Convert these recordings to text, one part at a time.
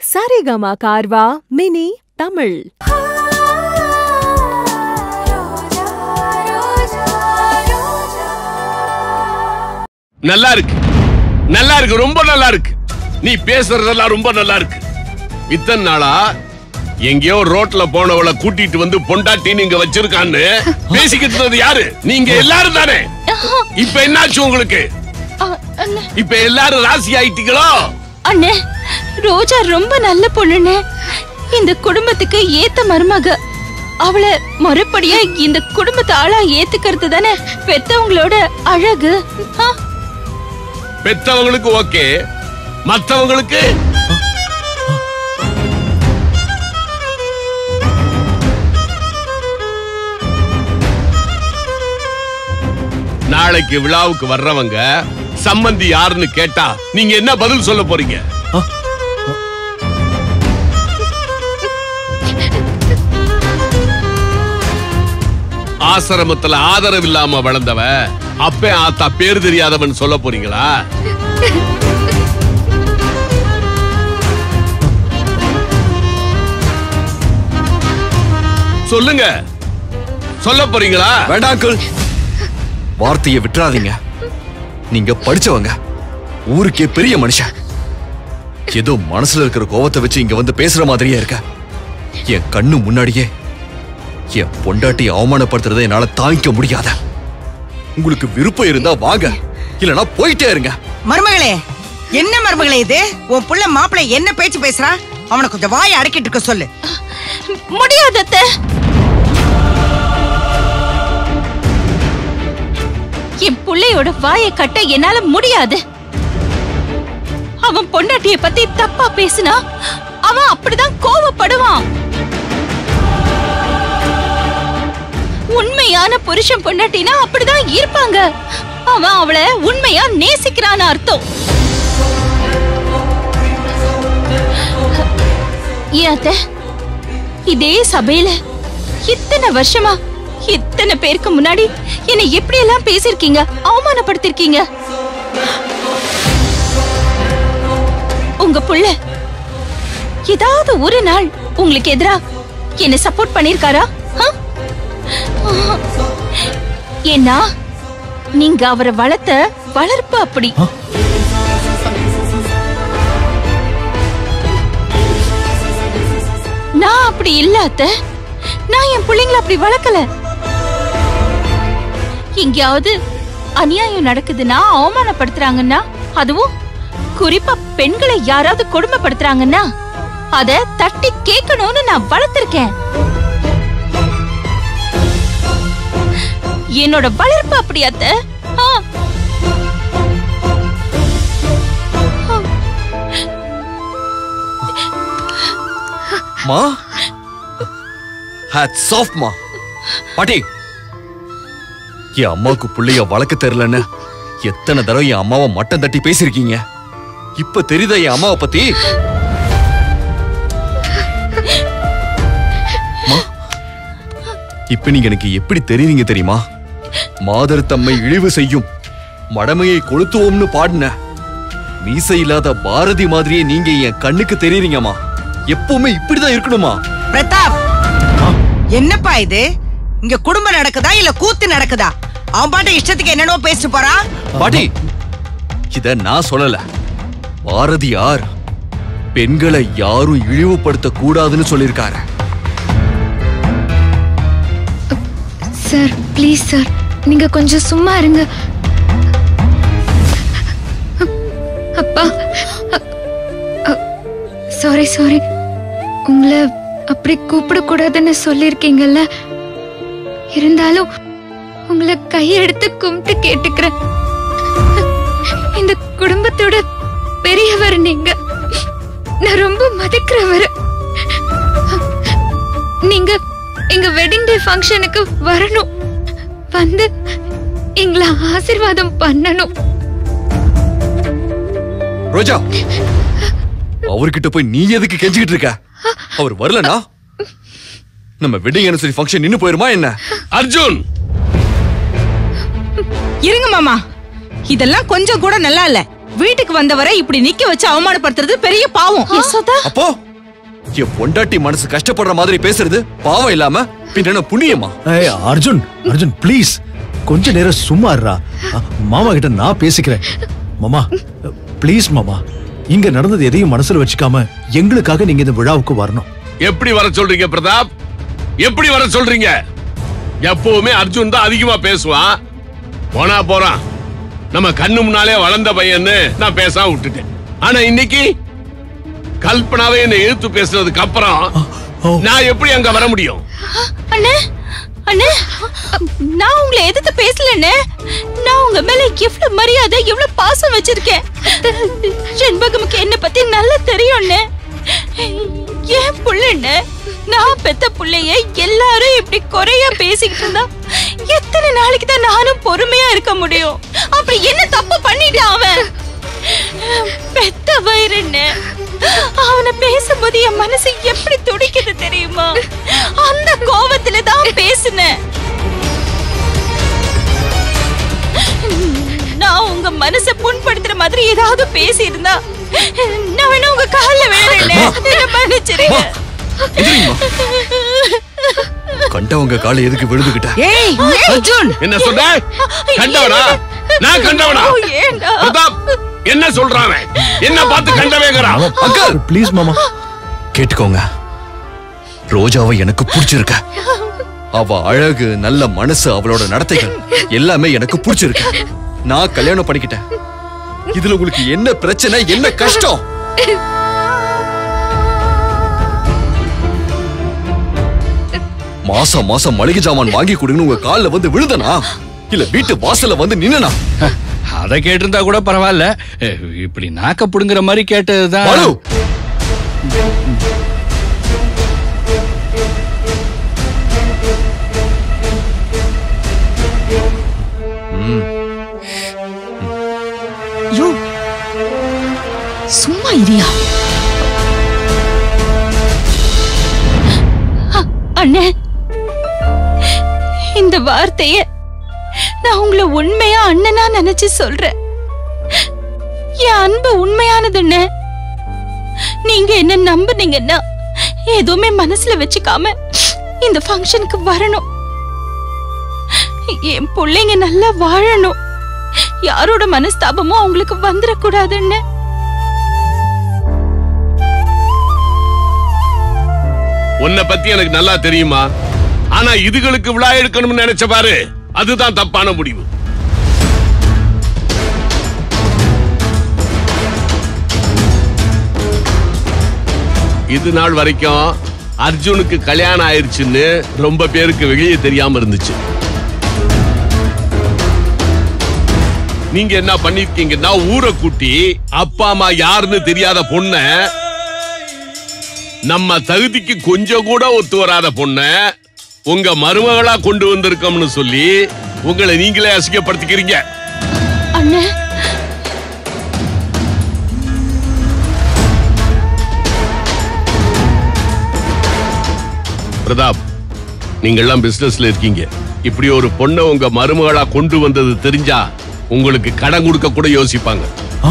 Saregama கார்வா mini Tamil நல்லா இருக்கு நல்லா இருக்கு ரொம்ப நல்லா இருக்கு நீ பேசுறதெல்லாம் ரொம்ப நல்லா இருக்கு இத்தனை நாளா எங்கேயோ ரோட்ல போனவளை கூட்டிட்டு வந்து பொண்டாட்டின்னு இங்க வச்சிருக்கான்னு பேசிக்கிட்டு இருந்தது யாரு நீங்க எல்லாரும் தானே இப்ப என்னாச்சு உங்களுக்கு இப்ப எல்லாரும் ராசி ஆயிட்டீங்களோ அண்ணே ரோஜா ரொம்ப நல்ல பொண்ணுண்ணே இந்த குடும்பத்துக்கு ஏத்த மருமக அவளை மறுபடியா இந்த குடும்பத்தை ஆளா ஏத்துக்கிறது தானே பெத்தவங்களோட அழகு ஆ, பெத்தவங்களுக்கு ஓகே மத்தவங்களுக்கு நாளைக்கு விழாவுக்கு வர்றவங்க சம்பந்தி யாருன்னு கேட்டா நீங்க என்ன பதில் சொல்ல போறீங்க ஆசிரமத்துல ஆதரவு இல்லாம வளர்ந்தவ அப்பே ஆத்தா பேர் தெரியாதவன் சொல்ல போறீங்களா சொல்லுங்க சொல்ல போறீங்களா வேண்டாம் அங்கிள் வார்த்தையை விட்டுறாதீங்க நீங்க படிச்சவங்க ஊருக்கே பெரிய மனுஷன் ஏதோ மனசுல இருக்கிற கோவத்தை வச்சு இங்க வந்து பேசுற மாதிரியே இருக்க என் கண்ணு முன்னாடியே என் பொண்டாட்டி அவமானப்படுத்துறதை என்னால தாங்கிக்க முடியாத உங்களுக்கு விருப்பம் இருந்தா வாங்க இல்லனா போயிட்டே இருங்க மருமகளே என்ன மருமகளே இது உன் புள்ள மாப்பிள்ளை என்ன பேச்சு பேசுறான் அவனை கொஞ்சம் வாயை அடக்கிட்டு இருக்க சொல்லு முடியாது அத்தை. என் புள்ளையோட வாயை கட்ட என்னால முடியாது அவன் பொண்டாட்டிய பத்தி தப்பா பேசினா அவன் அப்படிதான் கோவப்படுவான் உண்மையான புருஷன் பொண்டாட்டினா அப்படிதான் இருப்பாங்க அவன் அவளை உண்மையா நேசிக்கிறான்னு அர்த்தம் ஏன் அத்தை இதே சபையில இத்தனை வருஷமா இத்தனை பேருக்கு முன்னாடி என்னை எப்படி எல்லாம் பேசிருக்கீங்க அவமானப்படுத்திருக்கீங்க உங்க புள்ள ஏதாவது ஒரு நாள் உங்களுக்கு எதிரா என்ன சப்போர்ட் பண்ணிருக்காரா ஆ? ஏன்னா நீங்க அவரை வளர்த்த வளர்ப்பு அப்படி நான் அப்படி இல்ல அத்தை நான் என் பிள்ளைங்கள அப்படி வளர்க்கல எங்கேயாவது அநியாயம் நடக்குதுன்னா அவமானப்படுத்துறாங்கன்னா அதுவும் குறிப்பா பெண்களை யாராவது கொடுமைப்படுத்துறாங்கன்னா அத தட்டி கேட்கணும்னு நான் வளர்த்திருக்கேன் என்னோட வளர்ப்பு அப்படி அத்தை ஆ. மா ஹேட்ஸ் ஆஃப் மா பாட்டி என் அம்மாவுக்கு புள்ளைய வளர்க்க தெரியலன்னு எத்தனை தடவை என் அம்மாவை மட்டம் தட்டி பேசிருக்கீங்க இப்ப தெரியுதா என் அம்மாவை பத்தி மா, இப்ப நீங்க எனக்கு எப்படி தெரியுறீங்க தெரியுமா மாதர் தம்மை இழிவு செய்யும் மடமையை கொளுத்துவோம்னு பாடின மீசை இல்லாத பாரதி மாதிரியே நீங்க என் கண்ணுக்கு தெரியுறீங்கம்மா எப்பவுமே இப்படிதான் இருக்கணுமா பிரதாப் என்னப்பா இது இங்க குடும்பம் நடக்குதா இல்ல கூத்து நடக்குதா அவன் பாட்டு இஷ்டத்துக்கு என்னென்னவோ பேசிட்டு போறான் பாட்டி இத நான் சொல்லல பாரதியார் பெண்களை யாரும் இழிவுபடுத்த கூடாதுன்னு சொல்லியிருக்காரு சார் ப்ளீஸ் சார் நீங்க கொஞ்சம் சும்மா இருங்க அப்பா சாரி சாரி உங்களை அப்படி கூப்பிடக்கூடாதுன்னு சொல்லியிருக்கீங்கல்ல இருந்தாலும் உங்களை கையெடுத்து கும்பிட்டு கேட்டுக்கிறேன் இந்த குடும்பத்தோட பெரியவர் நீங்க நான் ரொம்ப மதிக்கிறவர் நீங்க எங்க வெட்டிங் டே ஃபங்க்ஷனுக்கு வரணும் வந்து எங்களை ஆசீர்வாதம் பண்ணணும் ரோஜா அவர்கிட்ட போய் நீ எதுக்கு கெஞ்சிக்கிட்டு இருக்க அவர் வரலனா நம்ம வெட்டிங் அனிவர்சரி ஃபங்க்ஷன் நின்னு போயிருமா என்ன அர்ஜுன் இருங்க மாமா இதெல்லாம் கொஞ்சம் கூட நல்லா இல்ல வீட்டுக்கு வந்தவரை இப்படி நிக்க வச்சு அவமானப்படுத்துறது பெரிய பாவம் யசோதா அப்போ என் பொண்டாட்டி மனசு கஷ்டப்படுற மாதிரி பேசுறது பாவம் இல்லாம பின்ன என்ன புண்ணியமா ஏய் அர்ஜுன் அர்ஜுன் ப்ளீஸ் கொஞ்ச நேரம் சும்மா இருடா அ, மாமா கிட்ட நான் பேசிக்கிறேன் மாமா ப்ளீஸ் மாமா இங்க நடந்தது எதையும் மனசுல வச்சுக்காம எங்களுக்காக நீங்க இந்த விழாவுக்கு வரணும் எப்படி வர சொல்றீங்க பிரதாப் எப்படி வர சொல்றீங்க எப்பவுமே அர்ஜுன் தான் அதிகமா பேசுவான் போனா போறான் நம்ம கண்ணு முன்னாலே வளர்ந்த பையன்னு நான் பேசாம விட்டுட்டேன் ஆனா இன்னைக்கு கல்பனாவே என்னை எழுத்து பேசுறதுக்கு அப்புறம் ஓ. நான் எப்படி அங்க வர முடியும் அண்ணே அண்ணே நான் உங்களை எதிர்த்து பேசலண்ணே நான் உங்க மேல எவ்வளவு மரியாதை எவ்வளவு பாசம் வச்சிருக்கேன் செண்பகமுக்கு என்ன பத்தி நல்லா தெரியும்ண்ணே ஏன் புள்ளண்ணே நான் பெத்த புள்ளைய எல்லாரும் இப்படி குறையா பேசிக்கிட்டு இருந்தா எத்தனை நாளைக்கு தான் நானும் பொறுமையா இருக்க முடியும் அப்படி என்ன தப்பு பண்ணிட்டான் அவன் பெத்த வயிறுன்னு அவனை பேசும்போது என் மனசு எப்படி துடிக்குது தெரியுமா அந்த கோவத்துல தான் பேசினேன் நான் உங்க மனசை புண்படுத்துற மாதிரி ஏதாவது பேசி இருந்தா நான் வேணா உங்க கால்ல விழுறேன் என்ன மன்னிச்சிருங்க எதிரிங்கம்மா. கண்டவங்க காலை எதுக்கு விழுதுகிட்ட ஏய் அர்ஜுன் என்ன சொல்ற கண்டவனா நான் கண்டவனா ஓ, ஏண்டா பிரதாப் என்ன சொல்றான் அவன்? என்ன பார்த்து கண்டவேங்கிறான் அங்கிள் ப்ளீஸ் மாமா கேட்டுக்கோங்க ரோஜாவை எனக்கு பிடிச்சிருக்க அவ அழகு நல்ல மனசு அவளோட நடத்தைகள் எல்லாமே எனக்கு பிடிச்சிருக்கு நான் கல்யாணம் பண்ணிக்கிட்டேன் இதுல உங்களுக்கு என்ன பிரச்சனை என்ன கஷ்டம் மாசம் மாசம் மளிகை ஜாமான் வாங்கி கொடுங்கன்னு உங்க கால்ல வந்து விழுதனா இல்ல வீட்டு வாசல்ல வந்து நின்னனா அதை கேட்டிருந்தா கூட பரவாயில்ல அஹ், இப்படி நாக்க புடுங்குற மாதிரி கேட்டதுதான் பாலு ஐயோ சும்மா இரியா அண்ணே இந்த வார்த்தைய நான் உங்களை உண்மையா அண்ணனா நினைச்சு சொல்றேன் என் அன்பு உண்மையானதுன்னு நீங்க என்ன நம்புனீங்கன்னா எதுவுமே மனசுல வச்சுக்காம இந்த ஃபங்க்ஷனுக்கு வரணும் என் பிள்ளைங்க நல்லா வாழணும் யாரோட மனஸ்தாபமும் அவங்களுக்கு வந்துடக்கூடாதுன்னு உன்னை பத்தி எனக்கு நல்லா தெரியுமா ஆனா இதுகளுக்கு விழா எடுக்கணும்னு நினைச்ச பாரு அதுதான் தப்பான முடிவு இது நாள் வரைக்கும் அர்ஜுனுக்கு கல்யாணம் ஆயிருச்சுன்னு ரொம்ப பேருக்கு வெளியே தெரியாம இருந்துச்சு நீங்க என்ன பண்ணிருக்கீங்கன்னா ஊரை கூட்டி அப்பா அம்மா யாருன்னு தெரியாத பொண்ண நம்ம தகுதிக்கு கொஞ்சம் கூட ஒத்து வராத பொண்ண உங்க மருமகளா கொண்டு வந்திருக்கோம்னு சொல்லி உங்களை நீங்களே அசிங்கப்படுத்திக்கிறீங்க அண்ணே பிரதாப் நீங்க எல்லாம் பிசினஸ்ல இருக்கீங்க இப்படி ஒரு பொண்ணை உங்க மருமகளா கொண்டு வந்தது தெரிஞ்சா உங்களுக்கு கடன் கொடுக்க கூட யோசிப்பாங்க ஆ.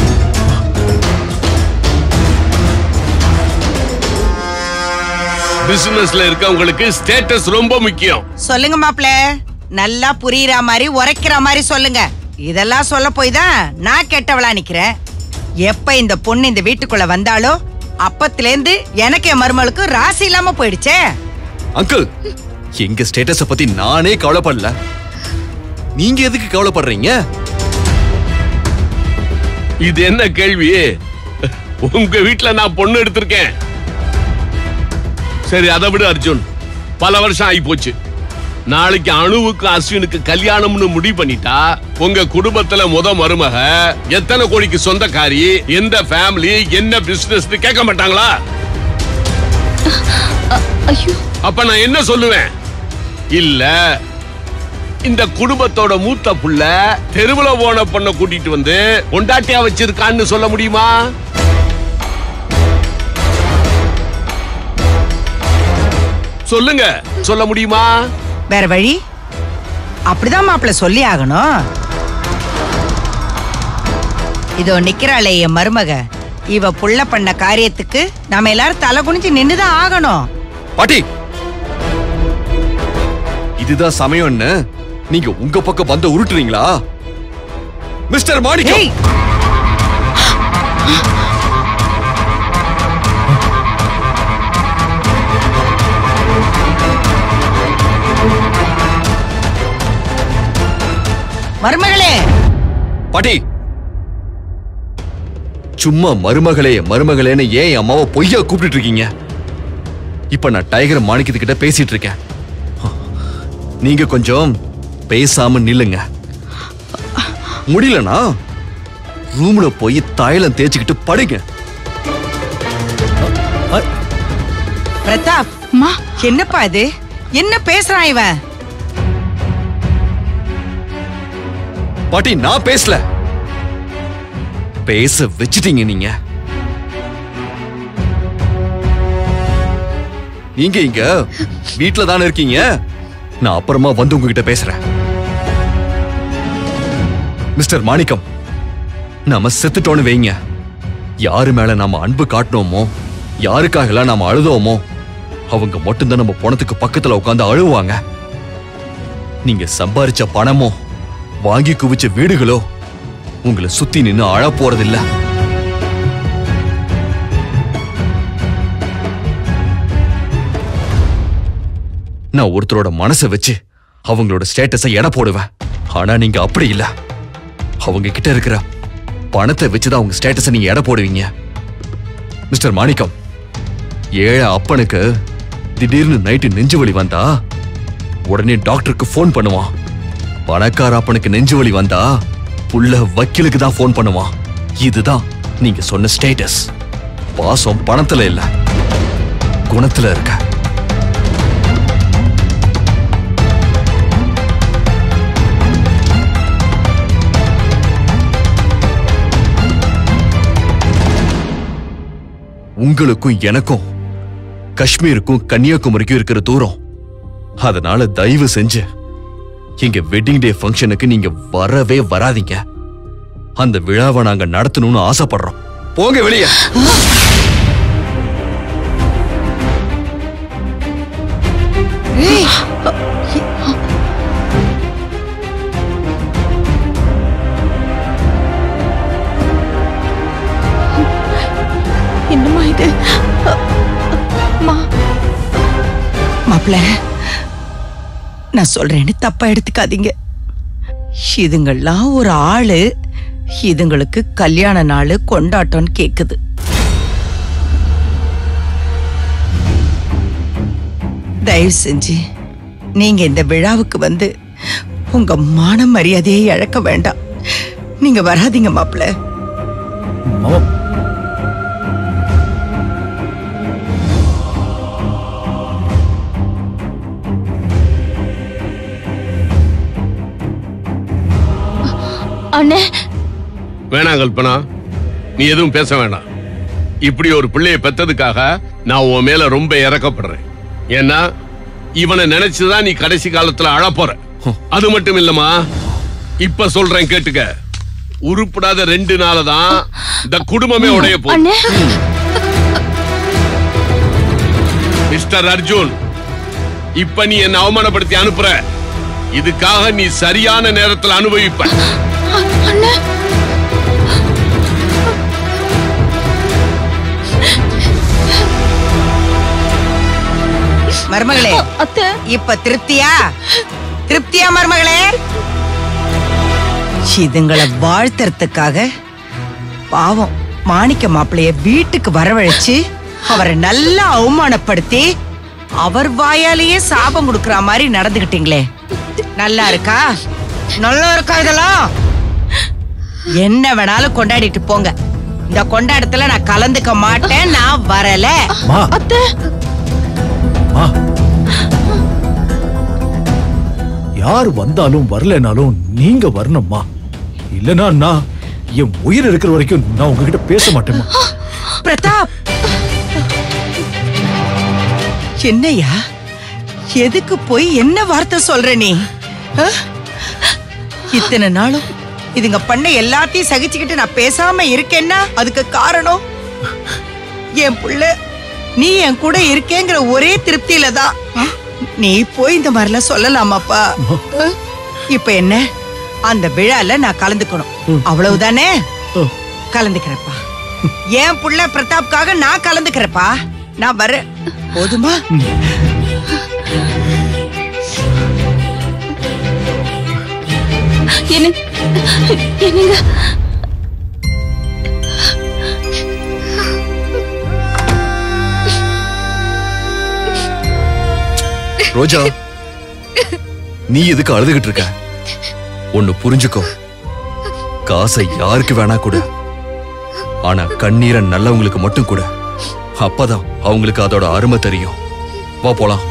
பிசினஸ்ல இருக்கவங்களுக்கு ஸ்டேட்டஸ் ரொம்ப முக்கியம் சொல்லுங்க மாப்ள நல்லா புரியுற மாதிரி உரைக்கிற மாதிரி சொல்லுங்க இதெல்லாம் சொல்ல போய் தான் நான் கெட்டவளா நிக்கிறேன் எப்ப இந்த பொண்ணு இந்த வீட்டுக்குள்ள வந்தாலோ அப்பத்துல இருந்து எனக்கு என் மருமகளுக்கு ராசி இல்லாம போயிடுச்சே அங்கிள் எங்க ஸ்டேட்டஸ பத்தி நானே கவலைப்படல நீங்க எதுக்கு கவலைப்படுறீங்க இது என்ன கேள்வி உங்க வீட்ல நான் பொண்ணு எடுத்திருக்கேன் சரி அதை விடு அர்ஜுன் பல வருஷம் ஆகி போச்சு நாளைக்கு அணுவுக்கு அஸ்வினுக்கு கல்யாணம்னு முடிவு பண்ணிட்டா உங்க குடும்பத்துல முத மருமக எத்தனை கோடிக்கு சொந்தக்காரி எந்த ஃபேமிலி என்ன பிசினஸ் கேட்க மாட்டாங்களா ஐயோ அப்ப நான் என்ன சொல்லுவேன் இல்ல இந்த குடும்பத்தோட மூத்த புள்ள தெருவுல போன பொண்ண கூட்டிட்டு வந்து பொண்டாட்டியா வச்சிருக்கான்னு சொல்ல முடியுமா சொல்லுங்க சொல்ல முடியுமா வேற வழி அப்படிதான் மாப்பிள்ள சொல்லி ஆகணும் இதோ நிக்கிறாளே என் மருமக இவ புள்ள பண்ண காரியத்துக்கு நாம எல்லாரும் தலை குனிஞ்சு நின்னுதான் ஆகணும் பாட்டி இதுதான் சமயம்னு நீங்க உங்க பக்கம் வந்து உருட்டுறீங்களா மிஸ்டர் மாணிக்கம் ஏய் மருமகளே பாட்டி சும்மா மருமகளே மருமகளேன்னு ஏன் என் அம்மாவை பொய்யா கூப்பிட்டு இருக்கீங்க இப்ப நான் டைகர் மாணிக்கத்துக்கிட்ட பேசிட்டு இருக்கேன் நீங்க கொஞ்சம் பேசாம நில்லுங்க முடியலனா ரூம்ல போய் தைலம் தேய்ச்சிக்கிட்டு படுங்க பிரதாப் அம்மா என்னப்பா இது என்ன பேசுறான் இவன் பாட்டி நான் பேசல பேச வச்சிட்டீங்க நீங்க நீங்க இங்க வீட்ல தானே இருக்கீங்க நான் அப்புறமா வந்து உங்ககிட்ட பேசுறேன் மிஸ்டர் மாணிக்கம் நாம செத்துட்டோன்னு வைங்க யாரு மேல நாம அன்பு காட்டினோமோ யாருக்காகலாம் நாம அழுதோமோ அவங்க மட்டும்தான் நம்ம பணத்துக்கு பக்கத்துல உட்காந்து அழுவாங்க நீங்க சம்பாரிச்ச பணமோ வாங்கி குவிச்ச வீடுகளோ உங்களை சுத்தி நின்னு அழ போறதில்ல நான் ஒருத்தரோட மனசை வச்சு அவங்களோட ஸ்டேட்டஸை எடை போடுவேன் ஆனா நீங்க அப்படி இல்ல அவங்க கிட்ட இருக்கிற பணத்தை வச்சுதான் அவங்க ஸ்டேட்டஸை நீங்க எடை போடுவீங்க மிஸ்டர் மாணிக்கம் ஏழை அப்பனுக்கு திடீர்னு நைட்டு நெஞ்சு வலி வந்தா உடனே டாக்டருக்கு ஃபோன் பண்ணுவான் பணக்கார அப்பனுக்கு நெஞ்சு வலி வந்தா புள்ள வக்கீலுக்கு தான் ஃபோன் பண்ணுவான் இதுதான் நீங்க சொன்ன ஸ்டேட்டஸ் பாசம் பணத்துல இல்ல குணத்துல இருக்க உங்களுக்கும் எனக்கும் காஷ்மீருக்கும் கன்னியாகுமரிக்கும் இருக்கிற தூரம் அதனால தயவு செஞ்சு எங்க வெட்டிங் டே ஃபங்க்ஷனுக்கு நீங்க வரவே வராதீங்க அந்த விழாவை நாங்க நடத்தணும்னு ஆசைப்படுறோம் போங்க வெளியே என்னம்மா இது அம்மா மாப்பிள நான் சொல்றேன்னு தப்பா எடுத்துக்காதீங்க இதுங்கெல்லாம் ஒரு ஆளு இதுங்களுக்கு கல்யாண நாள் கொண்டாட்டம்னு கேக்குது தயவு செஞ்சு நீங்க இந்த விழாவுக்கு வந்து உங்க மான மரியாதையை இழக்க வேண்டாம் நீங்க வராதீங்க மாப்பிள மாமா அண்ணே வேணாம் கல்பனா நீ எதுவும் பேச வேணாம் இப்படி ஒரு பிள்ளைய பெத்ததுக்காக நான் உன் மேல ரொம்ப இறக்கப்படுறேன் ஏன்னா இவனை நினைச்சுதான் நீ கடைசி காலத்துல அழப்போற அது மட்டும் இல்லம்மா இப்ப சொல்றேன் கேட்டுக்க உருப்படாத ரெண்டு நாள தான் இந்த குடும்பமே உடைய போகுது அண்ணே மிஸ்டர் அர்ஜுன் இப்ப நீ என்ன அவமானப்படுத்தி அனுப்புற இதுக்காக நீ சரியான நேரத்துல அனுபவிப்ப அண்ணே மருமகளே அத்தை இப்ப திருப்தியா திருப்தியா மருமகளே இதுங்களை வாழ்த்துறதுக்காக பாவம் மாணிக்க மாப்பிளைய வீட்டுக்கு வரவழைச்சு அவரை நல்லா அவமானப்படுத்தி அவர் வாயாலேயே சாபம் கொடுக்கற மாதிரி நடந்துகிட்டீங்களே நல்லா இருக்கா நல்லா இருக்கா இதெல்லாம் என்ன வேணாலும் கொண்டாடிட்டு போங்க இந்த கொண்டாட்டத்துல நான் கலந்துக்க மாட்டேன் நான் வரல மா அத்தை மா யார் வந்தாலும் வரலைனாலும் நீங்க வரணும்மா இல்லனா நான் என் உயிர் இருக்கிற வரைக்கும் நான் உங்ககிட்ட பேச மாட்டேம்மா பிரதாப் என்னையா எதுக்கு போய் என்ன வார்த்தை சொல்ற நீ ஆ? இத்தனை நாளும் இதுங்க பண்ண எல்லாத்தையும் சகிச்சுக்கிட்டு நான் பேசாம இருக்கேன்னா அதுக்கு காரணம் என் புள்ள நீ என் கூட இருக்கேங்கிற ஒரே திருப்தியில தான் நீ போய் இந்த மாதிரிலாம் சொல்லலாமாப்பா இப்ப என்ன அந்த விழால நான் கலந்துக்கணும் அவ்வளவுதானே கலந்துக்கிறப்பா என் புள்ள பிரதாப்காக நான் கலந்துக்கிறப்பா நான் வரேன் போதுமா என்ன என்னங்க ரோஜா நீ எதுக்கு அழுதுகிட்டு இருக்க ஒன்னு புரிஞ்சுக்கோ காசை யாருக்கு வேணா கூட ஆனா கண்ணீரை நல்லவங்களுக்கு மட்டும் கூட அப்பதான் அவங்களுக்கு அதோட அருமை தெரியும் வா போலாம்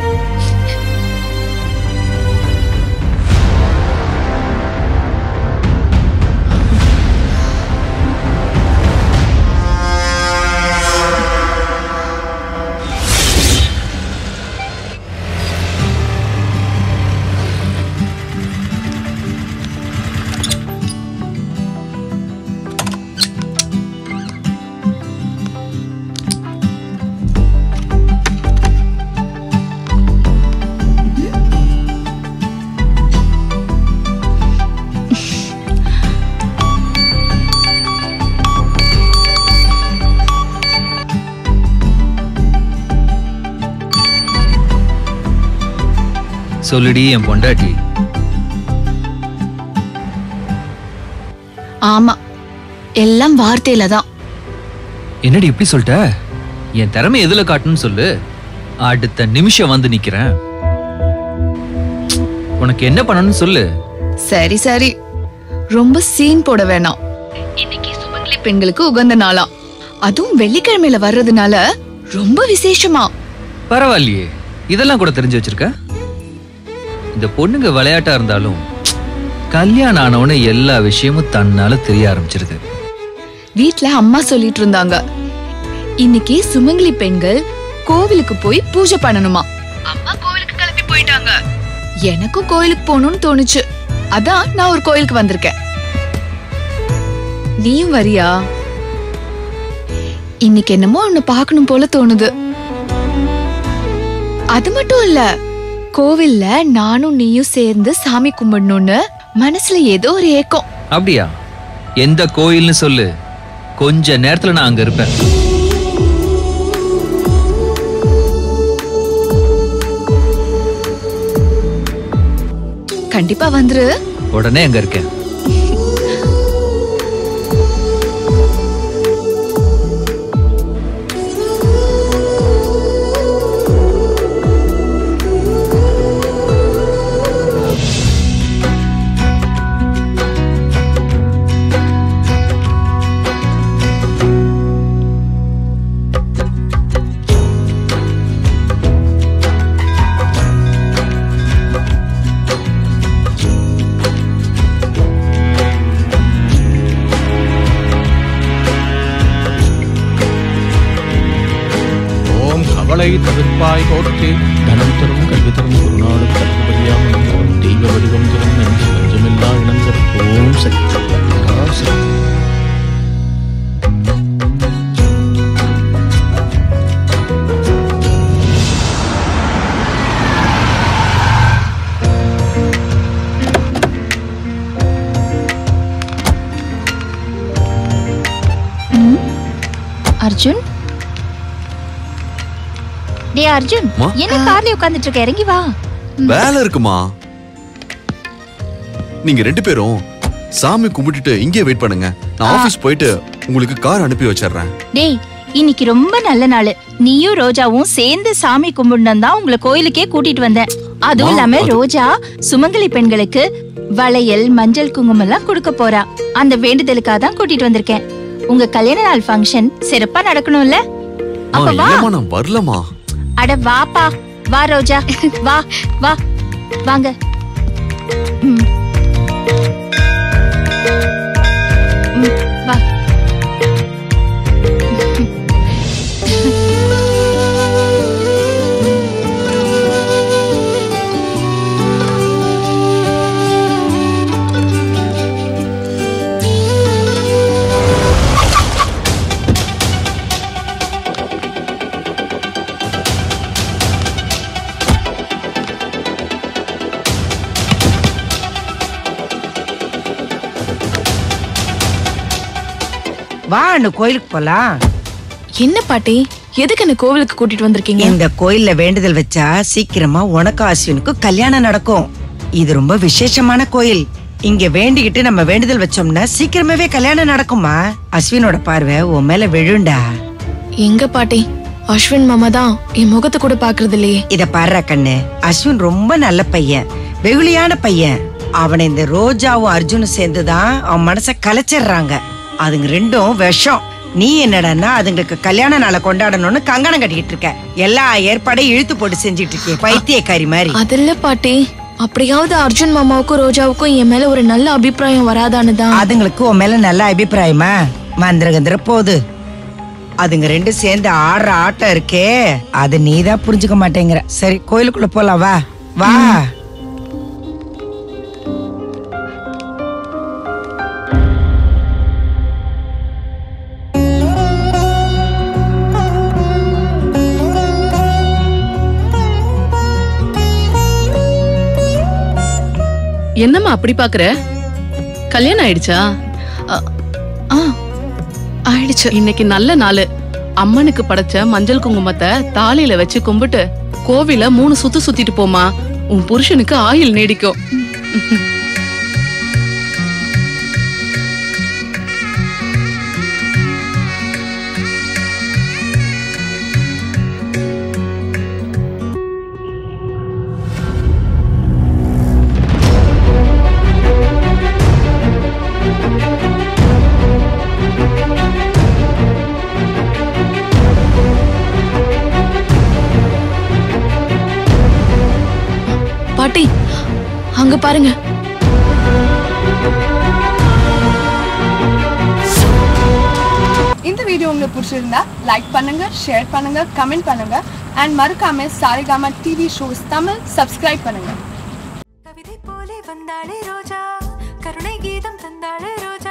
சொல்லுடி என் பொண்டாட்டி ஆமா எல்லாம் வார்த்தையில தான் என்னடி இப்படி சொல்லிட்ட என் திறமை எதுல காட்டணும்னு சொல்லு அடுத்த நிமிஷம் வந்து நிக்கிறேன் உனக்கு என்ன பண்ணணும்னு சொல்லு சரி சரி ரொம்ப சீன் போட வேணாம் இன்னைக்கு சுமங்கலி பெண்களுக்கு உகந்த நாளா அதுவும் வெள்ளிக்கிழமையில வர்றதுனால ரொம்ப விசேஷமா பரவாயில்லையே இதெல்லாம் கூட தெரிஞ்சு வச்சிருக்க இந்த பொண்ணுங்க விளையாட்டா இருந்தாலும் கல்யாணம் ஆனவன எல்லா விஷயமும் தன்னால தெரிய ஆரம்பிச்சிருது வீட்ல அம்மா சொல்லிட்டு இருந்தாங்க இன்னைக்கு சுமங்கலி பெண்கள் கோவிலுக்கு போய் பூஜை பண்ணணுமா அம்மா கோவிலுக்கு கிளம்பி போயிட்டாங்க எனக்கும் கோயிலுக்கு போகணும்னு தோணுச்சு அதான் நான் ஒரு கோயிலுக்கு வந்திருக்கேன் நீயும் வரியா இன்னைக்கு என்னமோ உன்னை பார்க்கணும் போல தோணுது அது மட்டும் இல்ல கோவில்ல நானும் நீயும் சேர்ந்து சாமி கும்பிடணும்னு மனசுல ஏதோ ஒரு ஏக்கம் அப்படியா எந்த கோயில்னு சொல்லு கொஞ்ச நேரத்துல நான் அங்க இருப்பேன் கண்டிப்பா வந்துரு உடனே அங்க இருக்கேன் ஓம் கவலை தவிர்ப்பாய் போற்றி தனம் தரும் கல்வி தரும் குருநாடு கற்பபடியாம் தரும் தெய்வ வடிவம் தரும் நன்றி நஞ்சமில்லா இனம் தரும் ஓம் சக்தி ஆ, சக்தி. அர்ஜுன் டே அர்ஜுன் அம்மா? என்ன கார்ல உட்கார்ந்துட்டு இருக்க இறங்கி வா வேலை இருக்குமா நீங்க ரெண்டு பேரும் சாமி கும்பிட்டுட்டு இங்கே வெயிட் பண்ணுங்க நான் ஆபீஸ் போயிட்டு உங்களுக்கு கார் அனுப்பி வச்சிடுறேன் டேய் இன்னைக்கு ரொம்ப நல்ல நாள் நீயும் ரோஜாவும் சேர்ந்து சாமி கும்பிடணும் தான் உங்களை கோயிலுக்கே கூட்டிட்டு வந்தேன் அதுவும் அம்மா, இல்லாம அது- ரோஜா சுமங்கலி பெண்களுக்கு வளையல் மஞ்சள் குங்குமம் எல்லாம் கொடுக்க போறா அந்த வேண்டுதலுக்காக தான் கூட்டிட்டு வந்திருக்கேன் உங்க கல்யாண நாள் ஃபங்க்ஷன் சிறப்பா நடக்கணும்ல அம்மா, அப்ப வா இல்லம்மா நான் வரலமா அட வாப்பா வா ரோஜா வா வா வாங்க ம். ம், வா வா அண்ணு கோயிலுக்கு போலாம் என்ன பாட்டி எதுக்கு என்ன கோவிலுக்கு கூட்டிட்டு வந்திருக்கீங்க இந்த கோயில்ல வேண்டுதல் வச்சா சீக்கிரமா உனக்கு அஸ்வினுக்கும் கல்யாணம் நடக்கும் இது ரொம்ப விசேஷமான கோயில் இங்க வேண்டிக்கிட்டு நம்ம வேண்டுதல் வச்சோம்னா சீக்கிரமாவே கல்யாணம் நடக்குமா அஸ்வினோட பார்வை உன் மேல விழுண்டா எங்க பாட்டி அஸ்வின் மாமா தான் என் முகத்தை கூட பாக்குறது இல்லையே இத பாரு கண்ணு அஸ்வின் ரொம்ப நல்ல பையன் வெகுளியான பையன் அவனை இந்த ரோஜாவும் அர்ஜுனும் சேர்ந்துதான் அவன் மனச கலைச்சிடுறாங்க அதுங்க ரெண்டும் விஷம் நீ என்னடான்னா அதுங்களுக்கு கல்யாண நாளை கொண்டாடணும்னு கங்கணம் கட்டிக்கிட்டு இருக்க எல்லா ஏற்பாடையும் இழுத்து போட்டு செஞ்சிட்டு இருக்கே பைத்தியக்காரி மாதிரி அது இல்ல பாட்டி அப்படியாவது அர்ஜுன் மாமாவுக்கும் ரோஜாவுக்கும் என் மேல ஒரு நல்ல அபிப்பிராயம் வராதான்னு தான் அதுங்களுக்கு உன் மேல நல்ல அபிப்பிராயமா மந்திர கந்திர போகுது அதுங்க ரெண்டும் சேர்ந்து ஆடுற ஆட்டம் இருக்கே அது நீதான் புரிஞ்சுக்க மாட்டேங்கிற சரி கோயிலுக்குள்ள போலாம் வா வா என்னம்மா அப்படி பாக்குற கல்யாணம் ஆயிடுச்சா ஆ ஆயிடுச்சு இன்னைக்கு நல்ல நாள் அம்மனுக்கு படைச்ச மஞ்சள் குங்குமத்தை தாலியில வச்சு கும்பிட்டு கோவில மூணு சுத்து சுத்திட்டு போமா உன் புருஷனுக்கு ஆயுள் நீடிக்கும் பாட்டி அங்க பாருங்க இந்த வீடியோ உங்களுக்கு பிடிச்சிருந்தா லைக் பண்ணுங்க ஷேர் பண்ணுங்க கமெண்ட் பண்ணுங்க அண்ட் மறக்காம Saregama TV shows Tamil subscribe பண்ணுங்க கவிதை போலே வந்தாளே ரோஜா கருணை கீதம் தந்தாளே ரோஜா